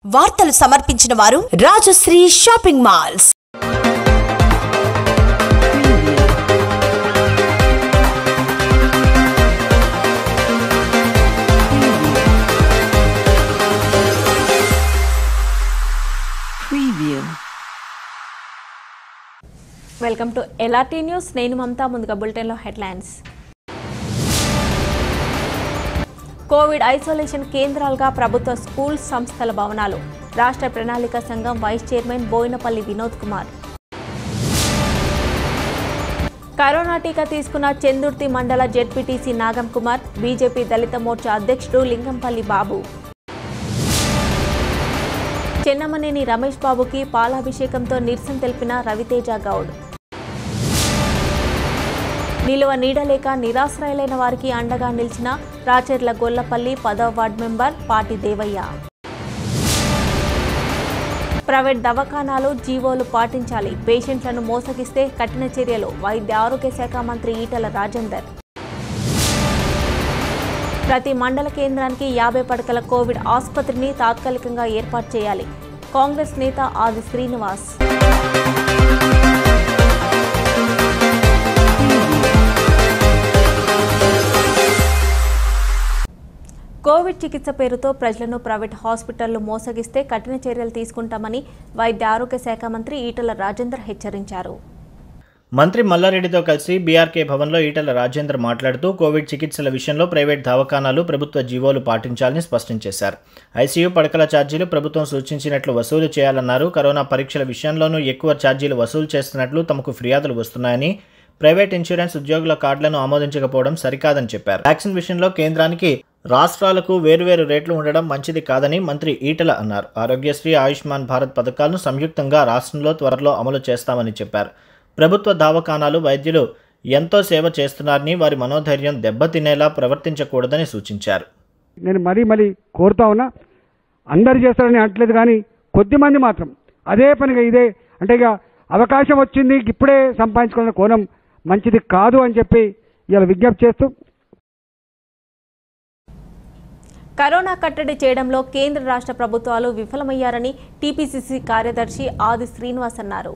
వార్తలు సమర్పించిన వారు Rajashree shopping malls Preview. Welcome to LRT news నేను మమతా ముందుగా బులెటిన్లో హెడ్లైన్స్ కోవిడ్ ఐసోలేషన్ కేంద్రాలుగా ప్రభుత్వ స్కూల్ సంస్థల భవనాలు రాష్ట్ర ప్రణాళిక సంఘం vice chairman Boinapalli Vinod Kumar corona టీకా తీసుకున్న చెందుర్తి మండల జెడ్పీటీసీ నాగం కుమార్ బీజేపీ దళిత మోర్చా అధ్యక్షుడు లింగంపల్లి బాబు చెన్నమనేని రమేష్ బాబుకి పాలాభిషేకంతో నిరసన తెలిపిన రవితేజ గౌడ్ నిలువ నీడలేక నిరాశ్రయులైన వారికి అండగా నిలిచిన రాచర్ల గొల్లపల్లి పదవ వార్డు మెంబర్ పాటి దేవయ్య ప్రైవేట్ దవాఖానాలు జీవోలు పాటించాలి పేషెంట్లను మోసగిస్తే కఠిన చర్యలు వైద్య ఆరోగ్య శాఖ మంత్రి ఈటల రాజేందర్ ప్రతి మండల కేంద్రానికి యాభై పడకల కోవిడ్ ఆసుపత్రిని తాత్కాలికంగా ఏర్పాటు చేయాలి కాంగ్రెస్ నేత ఆది శ్రీనివాస్ కోవిడ్ చికిత్స పేరుతో ప్రజలను ప్రైవేట్ హాస్పిటళ్లు మోసగిస్తే కఠిన చర్యలు తీసుకుంటామని వైద్య ఆరోగ్య శాఖ మంత్రి ఈటల రాజేందర్ హెచ్చరించారు మంత్రి మల్లారెడ్డితో కలిసి బీఆర్కే భవన్లో ఈటల రాజేందర్ మాట్లాడుతూ కోవిడ్ చికిత్సల విషయంలో ప్రైవేట్ దవాఖానాలు ప్రభుత్వ జీవోలు పాటించాలని స్పష్టం చేశారు ఐసీయూ పడకల ఛార్జీలు ప్రభుత్వం సూచించినట్లు వసూలు చేయాలన్నారు కరోనా పరీక్షల విషయంలోనూ ఎక్కువ ఛార్జీలు వసూలు చేస్తున్నట్లు తమకు ఫిర్యాదులు వస్తున్నాయని ప్రైవేట్ ఇన్సూరెన్స్ ఉద్యోగుల కార్డులను ఆమోదించకపోవడం సరికాదని చెప్పారు వ్యాక్సిన్ విషయంలో కేంద్రానికి రాష్ట్రాలకు వేర్వేరు రేట్లు ఉండడం మంచిది కాదని మంత్రి ఈటల అన్నారు ఆరోగ్యశ్రీ ఆయుష్మాన్ భారత్ పథకాలను సంయుక్తంగా రాష్ట్రంలో త్వరలో అమలు చేస్తామని చెప్పారు ప్రభుత్వ దవాఖానాలు వైద్యులు ఎంతో సేవ చేస్తున్నారని వారి మనోధైర్యం దెబ్బతినేలా ప్రవర్తించకూడదని సూచించారు నేను మరీ మరీ కోరుతా ఉన్నా అందరు చేస్తారని అనట్లేదు కానీ కొద్దిమంది మాత్రం అదే పనిగా ఇదే అంటే ఇక అవకాశం వచ్చింది ఇప్పుడే సంపాదించుకున్న కోణం మంచిది కాదు అని చెప్పి ఇలా విజ్ఞప్తి చేస్తూ కరోనా కట్టడి చేయడంలో కేంద్ర రాష్ట్ర ప్రభుత్వాలు విఫలమయ్యారని టీపీసీసీ కార్యదర్శి ఆది శ్రీనివాస్ అన్నారు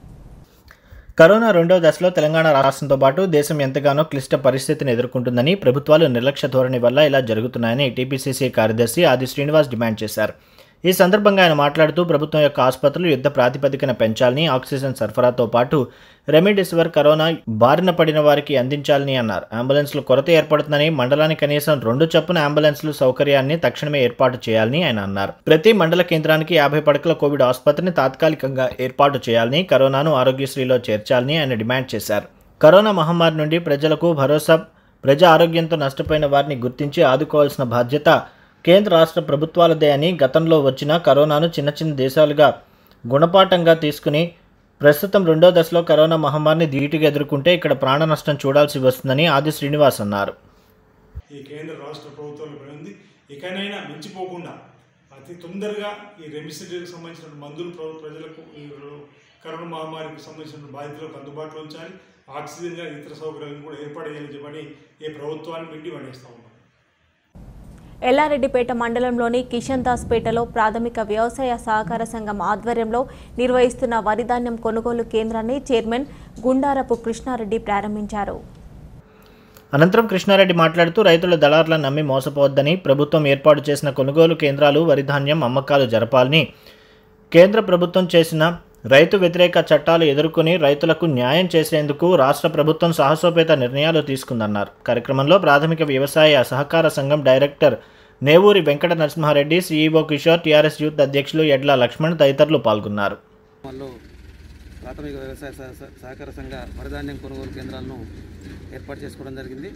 కరోనా రెండో దశలో తెలంగాణ రాష్ట్రంతో పాటు దేశం ఎంతగానో క్లిష్ట పరిస్థితిని ఎదుర్కొంటుందని ప్రభుత్వాలు నిర్లక్ష్య ధోరణి వల్ల ఇలా జరుగుతున్నాయని టీపీసీసీ కార్యదర్శి ఆది శ్రీనివాస్ డిమాండ్ చేశారు ఈ సందర్భంగా ఆయన మాట్లాడుతూ ప్రభుత్వం యొక్క ఆసుపత్రులు యుద్ధ ప్రాతిపదికన పెంచాలని ఆక్సిజన్ సరఫరాతో పాటు రెమిడిసివర్ కరోనా బారిన పడిన వారికి అందించాలని అన్నారు అంబులెన్స్లు కొరత ఏర్పడుతుందని మండలానికి కనీసం రెండు చొప్పున అంబులెన్స్లు సౌకర్యాన్ని తక్షణమే ఏర్పాటు చేయాలని ఆయన అన్నారు ప్రతి మండల కేంద్రానికి యాభై పడకల కోవిడ్ ఆసుపత్రిని తాత్కాలికంగా ఏర్పాటు చేయాలని కరోనాను ఆరోగ్యశ్రీలో చేర్చాలని ఆయన డిమాండ్ చేశారు కరోనా మహమ్మారి నుండి ప్రజలకు భరోసా ప్రజా ఆరోగ్యంతో నష్టపోయిన వారిని గుర్తించి ఆదుకోవాల్సిన బాధ్యత కేంద్ర రాష్ట్ర ప్రభుత్వాలదే అని గతంలో వచ్చిన కరోనాను చిన్న చిన్న దేశాలుగా గుణపాఠంగా తీసుకుని ప్రస్తుతం రెండో దశలో కరోనా మహమ్మారిని ధీటుగా ఎదుర్కొంటే ఇక్కడ ప్రాణ నష్టం చూడాల్సి వస్తుందని ఆది శ్రీనివాస్ అన్నారు ఈ కేంద్ర రాష్ట్ర ప్రభుత్వాలు ఉంది ఇకనైనా మించిపోకుండా అతి తొందరగా ఈ రెమిసిడీకి సంబంధించిన మందులు ప్ర- ప్రజలకు ఈ రో- కరోనా మహమ్మారికి సంబంధించిన బాధితులకు అందుబాటులో ఉంచాలి ఆక్సిజన్ కానీ ఇతర సౌకర్యాలను కూడా ఏర్పాటు చేయాలని చెప్పని ఈ ప్రభుత్వాన్ని మిండి పడేస్తా ఉన్నాం ఎల్లారెడ్డిపేట మండలంలోని కిషన్ దాస్ పేటలో ప్రాథమిక వ్యవసాయ సహకార సంఘం ఆధ్వర్యంలో నిర్వహిస్తున్న వరిధాన్యం కొనుగోలు కేంద్రాన్ని చైర్మన్ గుండారపు కృష్ణారెడ్డి ప్రారంభించారు అనంతరం కృష్ణారెడ్డి మాట్లాడుతూ రైతుల దళారులను నమ్మి మోసపోవద్దని ప్రభుత్వం ఏర్పాటు చేసిన కొనుగోలు కేంద్రాలు వరిధాన్యం అమ్మకాలు జరపాలని కేంద్ర ప్రభుత్వం చేసిన రైతు వ్యతిరేక చట్టాలు ఎదుర్కొని రైతులకు న్యాయం చేసేందుకు రాష్ట్ర ప్రభుత్వం సాహసోపేత నిర్ణయాలు తీసుకుందన్నారు కార్యక్రమంలో ప్రాథమిక వ్యవసాయ సహకార సంఘం director Nevuri Venkata Narasimha Reddy CEO Kishore TRS youth అధ్యక్షులు ఎడ్ల లక్ష్మణ్ తదితరులు పాల్గొన్నారు గ్రామాల్లో ప్రాథమిక వ్యవసాయ సహ- సహ- సహకార సంఘ వరిధాన్యం కొనుగోలు కేంద్రాలను ఏర్పాటు చేసుకోవడం జరిగింది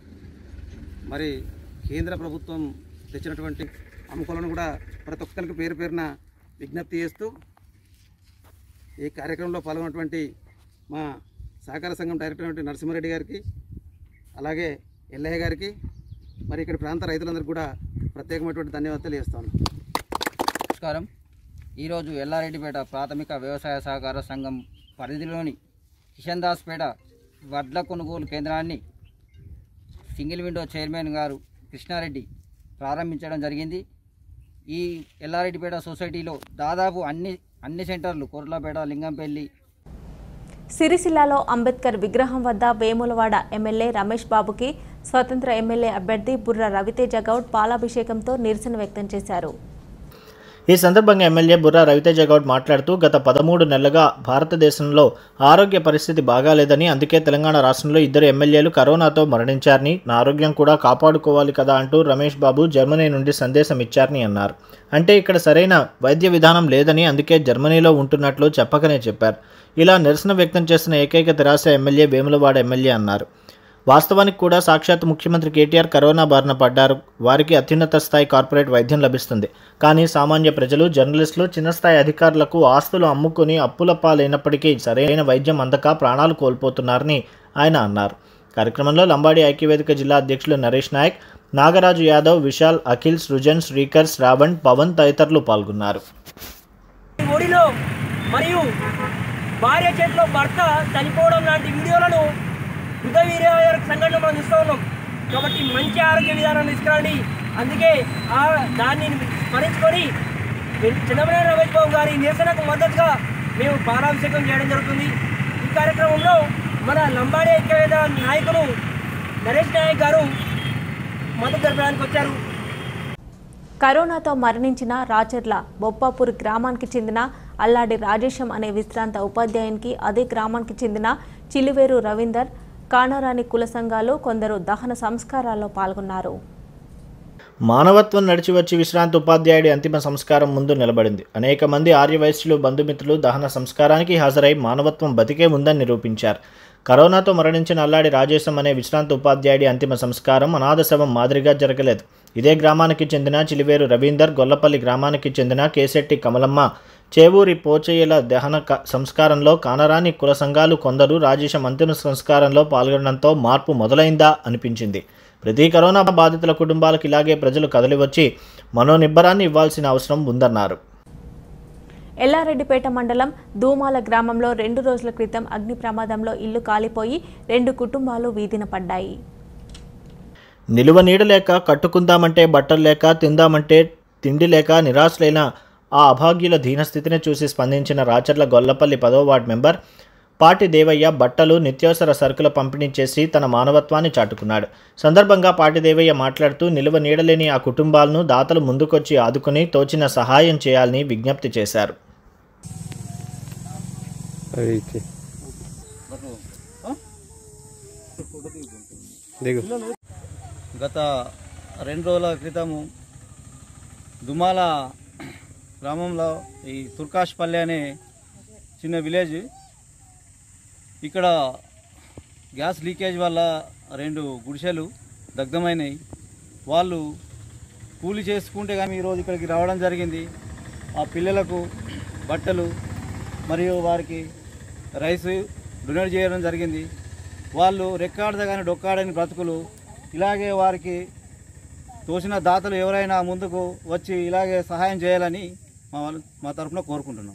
మరి కేంద్ర ప్రభుత్వం తెచ్చినటువంటి అమ్ముకోలను కూడా ప్రతి ఒక్కరికి పేరు పేరున విజ్ఞప్తి చేస్తూ ఈ కార్యక్రమంలో పాల్గొన్నటువంటి మా సహకార సంఘం డైరెక్టర్ అయినటువంటి నరసింహారెడ్డి గారికి అలాగే ఎల్లయ్య గారికి మరి ఇక్కడ ప్రాంత రైతులందరికీ కూడా ప్రత్యేకమైనటువంటి ధన్యవాదాలు తెలియజేస్తాను నమస్కారం ఈరోజు ఎల్లారెడ్డిపేట ప్రాథమిక వ్యవసాయ సహకార సంఘం పరిధిలోని కిషన్ దాస్పేట వడ్ల కొనుగోలు కేంద్రాన్ని సింగిల్ విండో చైర్మన్ గారు కృష్ణారెడ్డి ప్రారంభించడం జరిగింది ఈ ఎల్లారెడ్డిపేట సొసైటీలో దాదాపు అన్ని అన్ని సెంటర్లు కొర్లపేట లింగంపల్లి సిరిసిల్లాలో అంబేద్కర్ విగ్రహం వద్ద వేములవాడ ఎమ్మెల్యే రమేష్ బాబుకి స్వతంత్ర ఎమ్మెల్యే అభ్యర్థి బుర్ర రవితేజ గౌడ్ పాలాభిషేకంతో నిరసన వ్యక్తం చేశారు ఈ సందర్భంగా ఎమ్మెల్యే బుర్రా రవితేజ గౌడ్ మాట్లాడుతూ గత పదమూడు నెలలుగా భారతదేశంలో ఆరోగ్య పరిస్థితి బాగాలేదని అందుకే తెలంగాణ రాష్ట్రంలో ఇద్దరు ఎమ్మెల్యేలు కరోనాతో మరణించారని నా ఆరోగ్యం కూడా కాపాడుకోవాలి కదా అంటూ రమేష్ బాబు జర్మనీ నుండి సందేశం ఇచ్చారని అన్నారు అంటే ఇక్కడ సరైన వైద్య విధానం లేదని అందుకే జర్మనీలో ఉంటున్నట్లు చెప్పకనే చెప్పారు ఇలా నిరసన వ్యక్తం చేసిన ఏకైక తెరాస ఎమ్మెల్యే వేములవాడ ఎమ్మెల్యే అన్నారు వాస్తవానికి కూడా సాక్షాత్ ముఖ్యమంత్రి కేటీఆర్ కరోనా బారిన పడ్డారు వారికి అత్యున్నత స్థాయి కార్పొరేట్ వైద్యం లభిస్తుంది కానీ సామాన్య ప్రజలు జర్నలిస్టులు చిన్న స్థాయి అధికారులకు ఆస్తులు అమ్ముకుని అప్పుల పాలైనప్పటికీ సరైన వైద్యం అందక ప్రాణాలు కోల్పోతున్నారని ఆయన అన్నారు కార్యక్రమంలో లంబాడి ఐక్యవేదిక జిల్లా అధ్యక్షులు నరేష్ నాయక్ నాగరాజు యాదవ్ విశాల్ అఖిల్ సృజన్ శ్రీకర్ శ్రావణ్ పవన్ తదితరులు పాల్గొన్నారు ఒడిలో మరియు భార్య చేతిలో భర్త చనిపోవడం లాంటి వీడియోలను హృదయ సంఘటన మనం చూస్తూ ఉన్నాం కాబట్టి మంచి ఆరోగ్య విధానాన్ని తీసుకురండి అందుకే ఆ దాన్ని స్మరించుకొని చంద్రబాబు రమేష్ బాబు గారి నిరసనకు మద్దతుగా మేము పాలాభిషేకం చేయడం జరుగుతుంది ఈ కార్యక్రమంలో మన లంబాడి ఐక్యవేద నాయకులు నరేష్ నాయక్ గారు మద్దతు జరపడానికి వచ్చారు కరోనాతో మరణించిన రాచర్ల బొప్పాపూర్ గ్రామానికి చెందిన అల్లాడి రాజేశం అనే విశ్రాంత ఉపాధ్యాయునికి అదే గ్రామానికి చెందిన చిలివేరు రవీందర్ కానరాని కుల సంఘాలు కొందరు దహన సంస్కారాల్లో పాల్గొన్నారు మానవత్వం నడిచి వచ్చి విశ్రాంతి ఉపాధ్యాయుడి అంతిమ సంస్కారం ముందు నిలబడింది అనేక మంది ఆర్యవైశ్యులు బంధుమిత్రులు దహన సంస్కారానికి హాజరై మానవత్వం బతికే ఉందని నిరూపించారు కరోనాతో మరణించిన అల్లాడి రాజేశం అనే విశ్రాంతి ఉపాధ్యాయుడి అంతిమ సంస్కారం అనాథ శవం మాదిరిగా జరగలేదు ఇదే గ్రామానికి చెందిన చిలివేరు రవీందర్ గొల్లపల్లి గ్రామానికి చెందిన కేశెట్టి కమలమ్మ చేవూరి పోచయ్యల దహన క- సంస్కారంలో కానరాని కుల సంఘాలు కొందరు రాజేశం అంతిమ సంస్కారంలో పాల్గొనడంతో మార్పు మొదలైందా అనిపించింది ప్రతి కరోనా బాధితుల కుటుంబాలకు ఇలాగే ప్రజలు కదలివచ్చి మనోనిబ్బరాన్ని ఇవ్వాల్సిన అవసరం ఉందన్నారు ఎల్లారెడ్డిపేట మండలం దూమాల గ్రామంలో రెండు రోజుల క్రితం అగ్ని ప్రమాదంలో ఇల్లు కాలిపోయి రెండు కుటుంబాలు వీధిన పడ్డాయి నిలువ నీడ లేక కట్టుకుందామంటే బట్టలు లేక తిందామంటే తిండి లేక నిరాశలైన ఆ అభాగ్యుల దీనస్థితిని చూసి స్పందించిన రాచర్ల గొల్లపల్లి పదో వార్డు మెంబర్ పాటి దేవయ్య బట్టలు నిత్యావసర సరుకుల పంపిణీ చేసి తన మానవత్వాన్ని చాటుకున్నాడు సందర్భంగా పాటి దేవయ్య మాట్లాడుతూ నిలువ నీడలేని ఆ కుటుంబాలను దాతలు ముందుకొచ్చి ఆదుకుని తోచిన సహాయం చేయాలని విజ్ఞప్తి చేశారు గత రెండు రోజుల క్రితము దుమాల గ్రామంలో ఈ తుర్కాష్పల్లి అనే చిన్న విలేజ్ ఇక్కడ గ్యాస్ లీకేజ్ వల్ల రెండు గుడిసెలు దగ్ధమైనాయి వాళ్ళు కూలి చేసుకుంటే కానీ ఈరోజు ఇక్కడికి రావడం జరిగింది ఆ పిల్లలకు బట్టలు మరియు వారికి రైస్ డొనేట్ చేయడం జరిగింది వాళ్ళు రెక్కాడద కానీ డొక్కాడని బ్రతుకులు ఇలాగే వారికి తోసిన దాతలు ఎవరైనా ముందుకు వచ్చి ఇలాగే సహాయం చేయాలని మా వాళ్ళు మా తరఫున కోరుకుంటున్నాం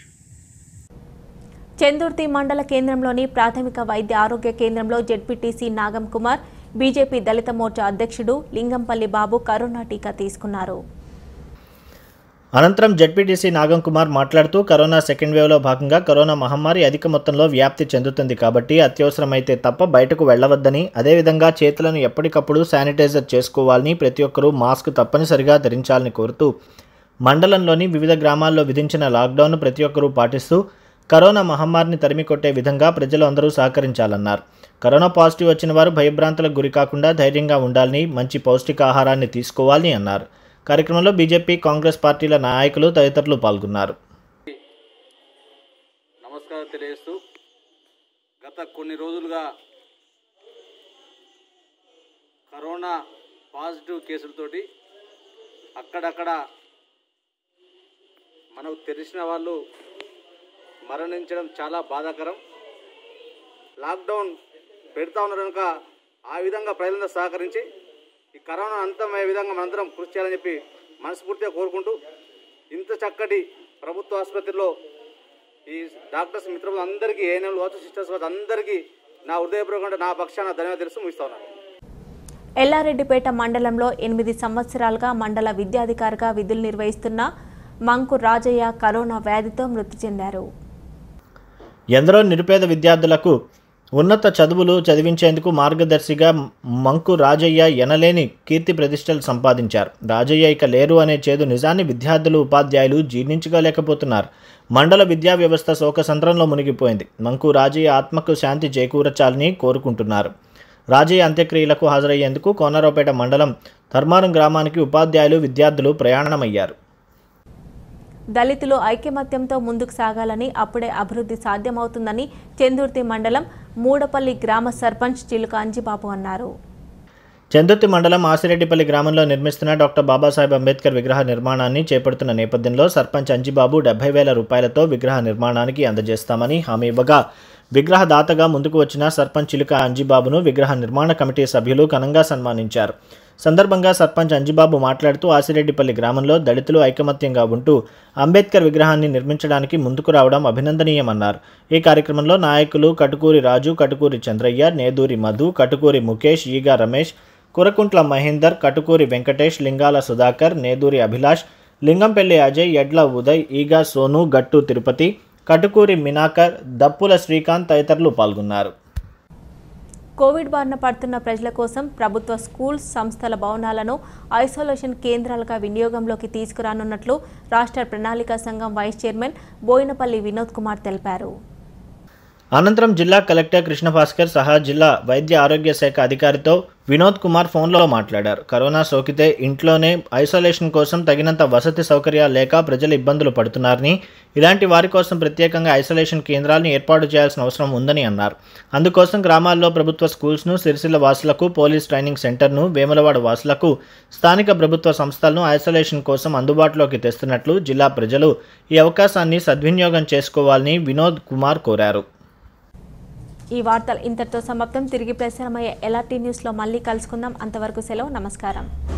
చందుర్తి మండల కేంద్రంలోని ప్రాథమిక వైద్య ఆరోగ్య కేంద్రంలో జెడ్పీటీసీ నాగం కుమార్ బీజేపీ దళిత మోర్చా అధ్యక్షుడు లింగంపల్లి బాబు కరోనా టీకా తీసుకున్నారు అనంతరం జడ్పీటీసీ నాగం కుమార్ మాట్లాడుతూ కరోనా సెకండ్ వేవ్లో భాగంగా కరోనా మహమ్మారి అధిక మొత్తంలో వ్యాప్తి చెందుతుంది కాబట్టి అత్యవసరమైతే తప్ప బయటకు వెళ్ళవద్దని అదేవిధంగా చేతులను ఎప్పటికప్పుడు శానిటైజర్ చేసుకోవాలని ప్రతి ఒక్కరూ మాస్క్ తప్పనిసరిగా ధరించాలని కోరుతూ మండలంలోని వివిధ గ్రామాల్లో విధించిన లాక్డౌన్ను ప్రతి ఒక్కరూ పాటిస్తూ కరోనా మహమ్మారిని తరిమికొట్టే విధంగా ప్రజలు అందరూ సహకరించాలన్నారు కరోనా పాజిటివ్ వచ్చిన వారు భయభ్రాంతులకు గురి కాకుండా ధైర్యంగా ఉండాలని మంచి పౌష్టికాహారాన్ని తీసుకోవాలని అన్నారు కార్యక్రమంలో బీజేపీ కాంగ్రెస్ పార్టీల నాయకులు తదితరులు పాల్గొన్నారు నమస్కారం తెలియజేస్తూ గత కొన్ని రోజులుగా కరోనా పాజిటివ్ కేసులతోటి అక్కడక్కడ మనకు తెలిసిన వాళ్ళు మరణించడం చాలా బాధాకరం లాక్డౌన్ పెడతా ఉన్నారు కనుక ఆ విధంగా ప్రజలందరూ సహకరించి ఈ కరోనా అంతమయ్యే విధంగా మనందరం కృషి చేయాలని చెప్పి మనస్ఫూర్తిగా కోరుకుంటూ ఇంత చక్కటి ప్రభుత్వ ఆసుపత్రిలో ఈ డాక్టర్స్ మిత్రులు అందరికీ ఏఎన్ఎంలు కావచ్చు సిస్టర్స్ కావచ్చు అందరికీ నా హృదయపూర్వకంగా నా పక్షాన ధన్యవాదాలు తెలుస్తూ ముగిస్తా ఉన్నాను ఎల్లారెడ్డిపేట మండలంలో ఎనిమిది సంవత్సరాలుగా మండల విద్యాధికారిగా విధులు నిర్వహిస్తున్న మంకు రాజయ్య కరోనా వ్యాధితో మృతి చెందారు ఎందరో నిరుపేద విద్యార్థులకు ఉన్నత చదువులు చదివించేందుకు మార్గదర్శిగా మంకు రాజయ్య ఎనలేని కీర్తి ప్రతిష్టలు సంపాదించారు రాజయ్య ఇక లేరు అనే చేదు నిజాన్ని విద్యార్థులు ఉపాధ్యాయులు జీర్ణించుకోలేకపోతున్నారు మండల విద్యా వ్యవస్థ శోకసంద్రంలో మునిగిపోయింది మంకు రాజయ్య ఆత్మకు శాంతి చేకూరచాలని కోరుకుంటున్నారు రాజయ్య అంత్యక్రియలకు హాజరయ్యేందుకు కోనరావుపేట మండలం ధర్మారం గ్రామానికి ఉపాధ్యాయులు విద్యార్థులు ప్రయాణమయ్యారు దళితులు ఐకమత్యంతో ముందుకు సాగాలని అప్పుడే అభివృద్ధి సాధ్యమవుతుందని చందుర్తి మండలం మూడపల్లి గ్రామ సర్పంచ్ చిలుక అంజిబాబు అన్నారు చందుర్తి మండలం ఆసిరెడ్డిపల్లి గ్రామంలో నిర్మిస్తున్న డాక్టర్ బాబాసాహెబ్ అంబేద్కర్ విగ్రహ నిర్మాణాన్ని చేపడుతున్న నేపథ్యంలో సర్పంచ్ అంజిబాబు డెబ్బై వేల రూపాయలతో విగ్రహ నిర్మాణానికి అందజేస్తామని హామీ ఇవ్వగా విగ్రహ దాతగా ముందుకు వచ్చిన సర్పంచ్ చిలుక అంజిబాబును విగ్రహ నిర్మాణ కమిటీ సభ్యులు ఘనంగా సన్మానించారు సందర్భంగా సర్పంచ్ అంజిబాబు మాట్లాడుతూ ఆసిరెడ్డిపల్లి గ్రామంలో దళితులు ఐకమత్యంగా ఉంటూ అంబేద్కర్ విగ్రహాన్ని నిర్మించడానికి ముందుకు రావడం అభినందనీయమన్నారు ఈ కార్యక్రమంలో నాయకులు కటుకూరి రాజు కటుకూరి చంద్రయ్య నేదూరి మధు కటుకూరి ముఖేష్ ఈగా రమేష్ కురకుంట్ల మహేందర్ కటుకూరి వెంకటేష్ లింగాల సుధాకర్ నేదూరి అభిలాష్ లింగంపల్లి అజయ్ ఎడ్ల ఉదయ్ ఈగా సోను గట్టు తిరుపతి కటుకూరి మినాకర్ దప్పుల శ్రీకాంత్ తదితరులు పాల్గొన్నారు కోవిడ్ బారిన పడుతున్న ప్రజల కోసం ప్రభుత్వ స్కూల్ సంస్థల భవనాలను ఐసోలేషన్ కేంద్రాలుగా వినియోగంలోకి తీసుకురానున్నట్లు రాష్ట్ర ప్రణాళికా సంఘం వైస్ చైర్మన్ బోయినపల్లి వినోద్ కుమార్ తెలిపారు అనంతరం జిల్లా కలెక్టర్ కృష్ణభాస్కర్ సహా జిల్లా వైద్య ఆరోగ్య శాఖ అధికారితో వినోద్ కుమార్ ఫోన్లో మాట్లాడారు కరోనా సోకితే ఇంట్లోనే ఐసోలేషన్ కోసం తగినంత వసతి సౌకర్యాలు లేక ప్రజలు ఇబ్బందులు పడుతున్నారని ఇలాంటి వారి కోసం ప్రత్యేకంగా ఐసోలేషన్ కేంద్రాలను ఏర్పాటు చేయాల్సిన అవసరం ఉందని అన్నారు అందుకోసం గ్రామాల్లో ప్రభుత్వ స్కూల్స్ను సిరిసిల్ల వాసులకు పోలీస్ ట్రైనింగ్ సెంటర్ను వేములవాడ వాసులకు స్థానిక ప్రభుత్వ సంస్థలను ఐసోలేషన్ కోసం అందుబాటులోకి తెస్తున్నట్లు జిల్లా ప్రజలు ఈ అవకాశాన్ని సద్వినియోగం చేసుకోవాలని వినోద్ కుమార్ కోరారు ఈ వార్తలు ఇంతటితో సమాప్తం తిరిగి ప్రసారమయ్యే ఎల్ఆర్టీ న్యూస్లో మళ్ళీ కలుసుకుందాం అంతవరకు సెలవు నమస్కారం